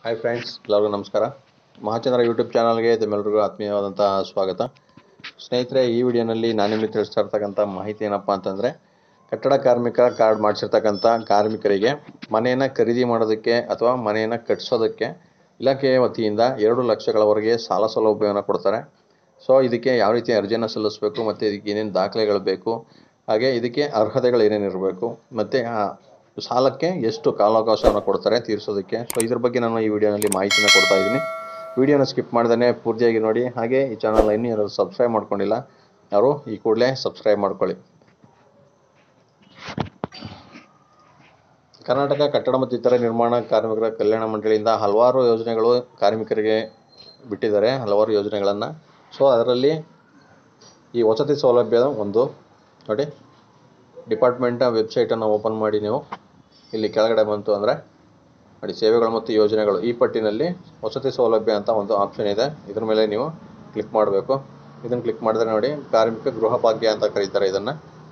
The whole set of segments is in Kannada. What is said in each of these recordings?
ಹಾಯ್ ಫ್ರೆಂಡ್ಸ್ ಎಲ್ಲರಿಗೂ ನಮಸ್ಕಾರ ಮಹಾಚಂದ್ರ ಯೂಟ್ಯೂಬ್ ಚಾನಲ್ಗೆ ತಮ್ಮೆಲ್ಲರಿಗೂ ಆತ್ಮೀಯವಾದಂಥ ಸ್ವಾಗತ ಸ್ನೇಹಿತರೆ ಈ ವಿಡಿಯೋನಲ್ಲಿ ನಾನು ನಿಮಗೆ ತಿಳಿಸ್ತಾ ಇರ್ತಕ್ಕಂಥ ಮಾಹಿತಿ ಏನಪ್ಪ ಅಂತಂದರೆ ಕಟ್ಟಡ ಕಾರ್ಮಿಕ ಕಾರ್ಡ್ ಮಾಡಿಸಿರ್ತಕ್ಕಂಥ ಕಾರ್ಮಿಕರಿಗೆ ಮನೆಯನ್ನು ಖರೀದಿ ಮಾಡೋದಕ್ಕೆ ಅಥವಾ ಮನೆಯನ್ನು ಕಟ್ಟಿಸೋದಕ್ಕೆ ಇಲಾಖೆಯ ವತಿಯಿಂದ ಎರಡು ಲಕ್ಷಗಳವರೆಗೆ ಸಾಲ ಸೌಲಭ್ಯವನ್ನು ಕೊಡ್ತಾರೆ ಸೊ ಇದಕ್ಕೆ ಯಾವ ರೀತಿ ಅರ್ಜಿಯನ್ನು ಸಲ್ಲಿಸಬೇಕು ಮತ್ತು ಇದಕ್ಕೆ ಏನೇನು ದಾಖಲೆಗಳು ಬೇಕು ಹಾಗೆ ಇದಕ್ಕೆ ಅರ್ಹತೆಗಳು ಏನೇನು ಇರಬೇಕು ಮತ್ತು ಆ ಸಾಲಕ್ಕೆ ಎಷ್ಟು ಕಾಲಾವಕಾಶವನ್ನು ಕೊಡ್ತಾರೆ ತೀರಿಸೋದಕ್ಕೆ ಸೊ ಇದ್ರ ಬಗ್ಗೆ ನಾನು ಈ ವಿಡಿಯೋನಲ್ಲಿ ಮಾಹಿತಿನ ಕೊಡ್ತಾ ಇದ್ದೀನಿ ವಿಡಿಯೋನ ಸ್ಕಿಪ್ ಮಾಡ್ದೇ ಪೂರ್ತಿಯಾಗಿ ನೋಡಿ ಹಾಗೆ ಈ ಚಾನಲ್ ಇನ್ನೂ ಯಾರು ಸಬ್ಸ್ಕ್ರೈಬ್ ಮಾಡ್ಕೊಂಡಿಲ್ಲ ಅವರು ಈ ಕೂಡಲೇ ಸಬ್ಸ್ಕ್ರೈಬ್ ಮಾಡ್ಕೊಳ್ಳಿ ಕರ್ನಾಟಕ ಕಟ್ಟಡ ಮತ್ತು ಇತರ ನಿರ್ಮಾಣ ಕಾರ್ಮಿಕರ ಕಲ್ಯಾಣ ಮಂಡಳಿಯಿಂದ ಹಲವಾರು ಯೋಜನೆಗಳು ಕಾರ್ಮಿಕರಿಗೆ ಬಿಟ್ಟಿದ್ದಾರೆ ಹಲವಾರು ಯೋಜನೆಗಳನ್ನು ಸೊ ಅದರಲ್ಲಿ ಈ ವಸತಿ ಸೌಲಭ್ಯದ ಒಂದು ನೋಡಿ ಡಿಪಾರ್ಟ್ಮೆಂಟ್ ವೆಬ್ಸೈಟನ್ನು ಓಪನ್ ಮಾಡಿ ನೀವು ಇಲ್ಲಿ ಕೆಳಗಡೆ ಬಂತು ಅಂದರೆ ನೋಡಿ ಸೇವೆಗಳು ಮತ್ತು ಯೋಜನೆಗಳು ಈ ಪಟ್ಟಿನಲ್ಲಿ ವಸತಿ ಸೌಲಭ್ಯ ಅಂತ ಒಂದು ಆಪ್ಷನ್ ಇದೆ ಇದ್ರ ಮೇಲೆ ನೀವು ಕ್ಲಿಕ್ ಮಾಡಬೇಕು ಇದನ್ನು ಕ್ಲಿಕ್ ಮಾಡಿದ್ರೆ ನೋಡಿ ಕಾರ್ಮಿಕ ಗೃಹ ಭಾಗ್ಯ ಅಂತ ಕರೀತಾರೆ ಇದನ್ನು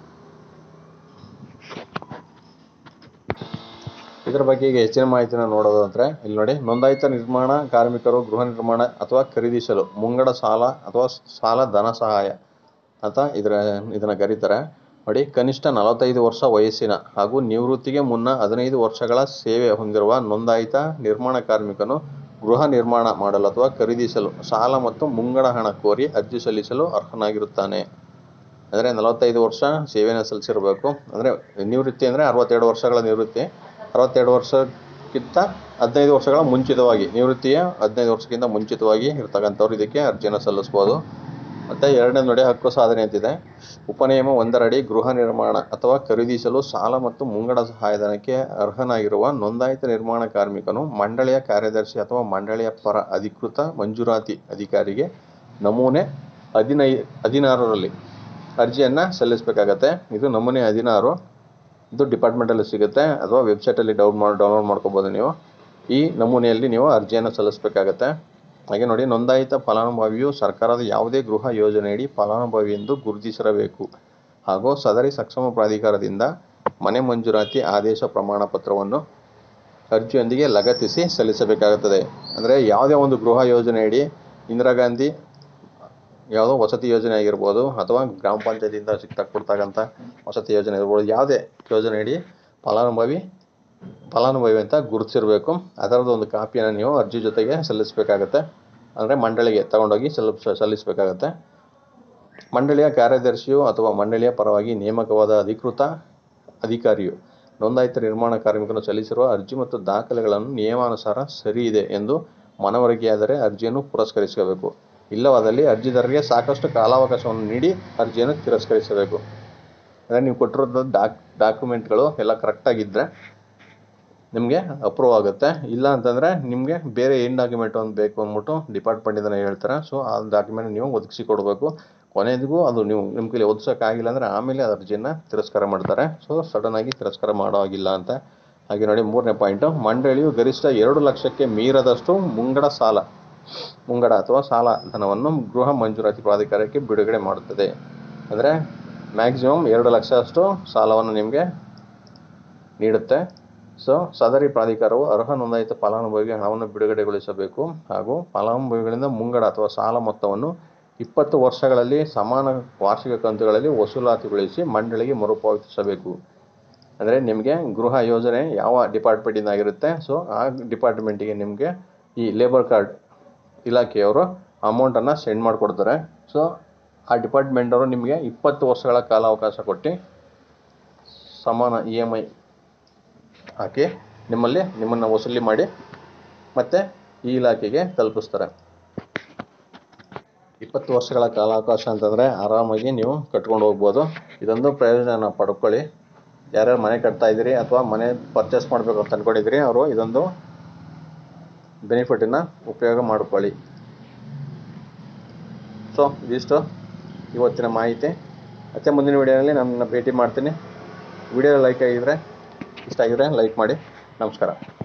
ಇದರ ಬಗ್ಗೆ ಈಗ ಹೆಚ್ಚಿನ ಮಾಹಿತಿನ ನೋಡೋದು ಅಂದರೆ ಇಲ್ಲಿ ನೋಡಿ ನೋಂದಾಯಿತ ನಿರ್ಮಾಣ ಕಾರ್ಮಿಕರು ಗೃಹ ನಿರ್ಮಾಣ ಅಥವಾ ಖರೀದಿಸಲು ಮುಂಗಡ ಸಾಲ ಅಥವಾ ಸಾಲ ಧನ ಸಹಾಯ ಅಂತ ಇದರ ಇದನ್ನು ಕರೀತಾರೆ ನೋಡಿ ಕನಿಷ್ಠ ನಲವತ್ತೈದು ವರ್ಷ ವಯಸ್ಸಿನ ಹಾಗೂ ನಿವೃತ್ತಿಗೆ ಮುನ್ನ ಹದಿನೈದು ವರ್ಷಗಳ ಸೇವೆ ಹೊಂದಿರುವ ನೋಂದಾಯಿತ ನಿರ್ಮಾಣ ಕಾರ್ಮಿಕನು ಗೃಹ ನಿರ್ಮಾಣ ಮಾಡಲು ಅಥವಾ ಖರೀದಿಸಲು ಸಾಲ ಮತ್ತು ಮುಂಗಡ ಹಣ ಕೋರಿ ಅರ್ಜಿ ಸಲ್ಲಿಸಲು ಅರ್ಹನಾಗಿರುತ್ತಾನೆ ಅಂದರೆ ನಲವತ್ತೈದು ವರ್ಷ ಸೇವೆಯನ್ನು ಸಲ್ಲಿಸಿರಬೇಕು ಅಂದರೆ ನಿವೃತ್ತಿ ಅಂದರೆ ಅರವತ್ತೆರಡು ವರ್ಷಗಳ ನಿವೃತ್ತಿ ಅರವತ್ತೆರಡು ವರ್ಷಕ್ಕಿಂತ ಹದಿನೈದು ವರ್ಷಗಳ ಮುಂಚಿತವಾಗಿ ನಿವೃತ್ತಿಯ ಹದಿನೈದು ವರ್ಷಕ್ಕಿಂತ ಮುಂಚಿತವಾಗಿ ಇರ್ತಕ್ಕಂಥವ್ರು ಇದಕ್ಕೆ ಅರ್ಜಿಯನ್ನು ಸಲ್ಲಿಸ್ಬೋದು ಮತ್ತು ಎರಡನೇ ನೋಡಿ ಹಕ್ಕು ಸಾಧನೆ ಅಂತಿದೆ ಉಪನಿಯಮ ಒಂದರಡಿ ಗೃಹ ನಿರ್ಮಾಣ ಅಥವಾ ಖರೀದಿಸಲು ಸಾಲ ಮತ್ತು ಮುಂಗಡ ಸಹಾಯಧನಕ್ಕೆ ಅರ್ಹನಾಗಿರುವ ನೋಂದಾಯಿತ ನಿರ್ಮಾಣ ಕಾರ್ಮಿಕನು ಮಂಡಳಿಯ ಕಾರ್ಯದರ್ಶಿ ಅಥವಾ ಮಂಡಳಿಯ ಪರ ಅಧಿಕೃತ ಮಂಜೂರಾತಿ ಅಧಿಕಾರಿಗೆ ನಮೂನೆ ಹದಿನೈ ಹದಿನಾರರಲ್ಲಿ ಅರ್ಜಿಯನ್ನು ಸಲ್ಲಿಸಬೇಕಾಗತ್ತೆ ಇದು ನಮೂನೆ ಹದಿನಾರು ಇದು ಡಿಪಾರ್ಟ್ಮೆಂಟಲ್ಲಿ ಸಿಗುತ್ತೆ ಅಥವಾ ವೆಬ್ಸೈಟಲ್ಲಿ ಡೌನ್ ಮಾಡಿ ಡೌನ್ಲೋಡ್ ಮಾಡ್ಕೋಬೋದು ನೀವು ಈ ನಮೂನೆಯಲ್ಲಿ ನೀವು ಅರ್ಜಿಯನ್ನು ಸಲ್ಲಿಸಬೇಕಾಗತ್ತೆ ಹಾಗೆ ನೋಡಿ ನೋಂದಾಯಿತ ಫಲಾನುಭವಿಯು ಸರ್ಕಾರದ ಯಾವುದೇ ಗೃಹ ಯೋಜನೆಯಡಿ ಫಲಾನುಭವಿ ಎಂದು ಗುರುತಿಸಿರಬೇಕು ಹಾಗೂ ಸದರಿ ಸಕ್ಷಮ ಪ್ರಾಧಿಕಾರದಿಂದ ಮನೆ ಮಂಜೂರಾತಿ ಆದೇಶ ಪ್ರಮಾಣ ಪತ್ರವನ್ನು ಅರ್ಜಿಯೊಂದಿಗೆ ಲಗತ್ತಿಸಿ ಸಲ್ಲಿಸಬೇಕಾಗುತ್ತದೆ ಅಂದರೆ ಯಾವುದೇ ಒಂದು ಗೃಹ ಯೋಜನೆಯಡಿ ಇಂದಿರಾ ಗಾಂಧಿ ಯಾವುದೋ ವಸತಿ ಯೋಜನೆ ಆಗಿರ್ಬೋದು ಅಥವಾ ಗ್ರಾಮ ಪಂಚಾಯತಿಯಿಂದ ಸಿಗ್ತಾ ಕೊಡ್ತಕ್ಕಂಥ ವಸತಿ ಯೋಜನೆ ಇರ್ಬೋದು ಯಾವುದೇ ಯೋಜನೆಯಡಿ ಫಲಾನುಭವಿ ಫಲಾನುಭವಿ ಅಂತ ಗುರುತಿಸಿರಬೇಕು ಅದರದ್ದು ಒಂದು ಕಾಪಿಯನ್ನು ನೀವು ಅರ್ಜಿ ಜೊತೆಗೆ ಸಲ್ಲಿಸಬೇಕಾಗತ್ತೆ ಅಂದರೆ ಮಂಡಳಿಗೆ ತಗೊಂಡೋಗಿ ಸಲ್ಲಿಸ ಸಲ್ಲಿಸಬೇಕಾಗತ್ತೆ ಮಂಡಳಿಯ ಕಾರ್ಯದರ್ಶಿಯು ಅಥವಾ ಮಂಡಳಿಯ ಪರವಾಗಿ ನೇಮಕವಾದ ಅಧಿಕೃತ ಅಧಿಕಾರಿಯು ನೋಂದಾಯಿತ ನಿರ್ಮಾಣ ಕಾರ್ಮಿಕನು ಸಲ್ಲಿಸಿರುವ ಅರ್ಜಿ ಮತ್ತು ದಾಖಲೆಗಳನ್ನು ನಿಯಮಾನುಸಾರ ಸರಿ ಇದೆ ಎಂದು ಮನವರಿಕೆಯಾದರೆ ಅರ್ಜಿಯನ್ನು ಪುರಸ್ಕರಿಸಬೇಕು ಇಲ್ಲವಾದಲ್ಲಿ ಅರ್ಜಿದಾರರಿಗೆ ಸಾಕಷ್ಟು ಕಾಲಾವಕಾಶವನ್ನು ನೀಡಿ ಅರ್ಜಿಯನ್ನು ತಿರಸ್ಕರಿಸಬೇಕು ಅಂದರೆ ನೀವು ಕೊಟ್ಟಿರೋದು ಡಾಕ್ ಡಾಕ್ಯುಮೆಂಟ್ಗಳು ಎಲ್ಲ ಕರೆಕ್ಟಾಗಿದ್ದರೆ ನಿಮಗೆ ಅಪ್ರೂವ್ ಆಗುತ್ತೆ ಇಲ್ಲ ಅಂತಂದರೆ ನಿಮಗೆ ಬೇರೆ ಏನು ಡಾಕ್ಯುಮೆಂಟ್ ಒಂದು ಬೇಕು ಅಂದ್ಬಿಟ್ಟು ಡಿಪಾರ್ಟ್ಮೆಂಟಿಂದ ಹೇಳ್ತಾರೆ ಸೊ ಆ ಡಾಕ್ಯುಮೆಂಟ್ ನೀವು ಒದಗಿಸಿ ಕೊಡಬೇಕು ಕೊನೆಗೂ ಅದು ನೀವು ನಿಮ್ಮ ಕೈಲಿ ಒದಗಿಸೋಕ್ಕಾಗಿಲ್ಲ ಅಂದರೆ ಆಮೇಲೆ ಅದು ಅರ್ಜಿಯನ್ನು ತಿರಸ್ಕಾರ ಮಾಡ್ತಾರೆ ಸೊ ಸಡನ್ನಾಗಿ ತಿರಸ್ಕಾರ ಮಾಡೋ ಹಾಗಿಲ್ಲ ಅಂತ ಹಾಗೆ ನೋಡಿ ಮೂರನೇ ಪಾಯಿಂಟು ಮಂಡಳಿಯು ಗರಿಷ್ಠ ಎರಡು ಲಕ್ಷಕ್ಕೆ ಮೀರದಷ್ಟು ಮುಂಗಡ ಸಾಲ ಮುಂಗಡ ಅಥವಾ ಸಾಲ ಧನವನ್ನು ಗೃಹ ಮಂಜೂರಾತಿ ಪ್ರಾಧಿಕಾರಕ್ಕೆ ಬಿಡುಗಡೆ ಮಾಡುತ್ತದೆ ಅಂದರೆ ಮ್ಯಾಕ್ಸಿಮಮ್ ಎರಡು ಲಕ್ಷ ಅಷ್ಟು ಸಾಲವನ್ನು ನಿಮಗೆ ನೀಡುತ್ತೆ ಸೊ ಸದರಿ ಪ್ರಾಧಿಕಾರವು ಅರ್ಹ ನೋಂದಾಯಿತ ಫಲಾನುಭವಿಗೆ ಹಣವನ್ನು ಬಿಡುಗಡೆಗೊಳಿಸಬೇಕು ಹಾಗೂ ಫಲಾನುಭವಿಗಳಿಂದ ಮುಂಗಡ ಅಥವಾ ಸಾಲ ಮೊತ್ತವನ್ನು ಇಪ್ಪತ್ತು ವರ್ಷಗಳಲ್ಲಿ ಸಮಾನ ವಾರ್ಷಿಕ ಕಂತುಗಳಲ್ಲಿ ವಸೂಲಾತಿಗೊಳಿಸಿ ಮಂಡಳಿಗೆ ಮರುಪಾವತಿಸಬೇಕು ಅಂದರೆ ನಿಮಗೆ ಗೃಹ ಯೋಜನೆ ಯಾವ ಡಿಪಾರ್ಟ್ಮೆಂಟಿಂದ ಆಗಿರುತ್ತೆ ಸೊ ಆ ಡಿಪಾರ್ಟ್ಮೆಂಟಿಗೆ ನಿಮಗೆ ಈ ಲೇಬರ್ ಕಾರ್ಡ್ ಇಲಾಖೆಯವರು ಅಮೌಂಟನ್ನು ಸೆಂಡ್ ಮಾಡಿಕೊಡ್ತಾರೆ ಸೊ ಆ ಡಿಪಾರ್ಟ್ಮೆಂಟವರು ನಿಮಗೆ ಇಪ್ಪತ್ತು ವರ್ಷಗಳ ಕಾಲಾವಕಾಶ ಕೊಟ್ಟು ಸಮಾನ ಇ ಎಮ್ ಐ ಹಾಕಿ ನಿಮ್ಮಲ್ಲಿ ನಿಮ್ಮನ್ನು ವಸೂಲಿ ಮಾಡಿ ಮತ್ತು ಈ ಇಲಾಖೆಗೆ ತಲುಪಿಸ್ತಾರೆ ಇಪ್ಪತ್ತು ವರ್ಷಗಳ ಕಾಲಾವಕಾಶ ಅಂತಂದರೆ ಆರಾಮಾಗಿ ನೀವು ಕಟ್ಕೊಂಡು ಹೋಗ್ಬೋದು ಇದೊಂದು ಪ್ರಯೋಜನ ಪಡ್ಕೊಳ್ಳಿ ಯಾರ್ಯಾರು ಮನೆ ಕಟ್ತಾ ಇದ್ದೀರಿ ಅಥವಾ ಮನೆ ಪರ್ಚೇಸ್ ಮಾಡಬೇಕು ಅಂತ ಅಂದ್ಕೊಂಡಿದ್ದೀರಿ ಅವರು ಇದೊಂದು ಬೆನಿಫಿಟನ್ನು ಉಪಯೋಗ ಮಾಡಿಕೊಳ್ಳಿ ಸೊ ಇದಿಷ್ಟು ಇವತ್ತಿನ ಮಾಹಿತಿ ಮತ್ತೆ ಮುಂದಿನ ವಿಡಿಯೋನಲ್ಲಿ ನಮ್ಮನ್ನ ಭೇಟಿ ಮಾಡ್ತೀನಿ ವಿಡಿಯೋ ಲೈಕ್ ಆಗಿದ್ರೆ ಇಷ್ಟ ಆಗಿದ್ರೆ ಲೈಕ್ ಮಾಡಿ ನಮಸ್ಕಾರ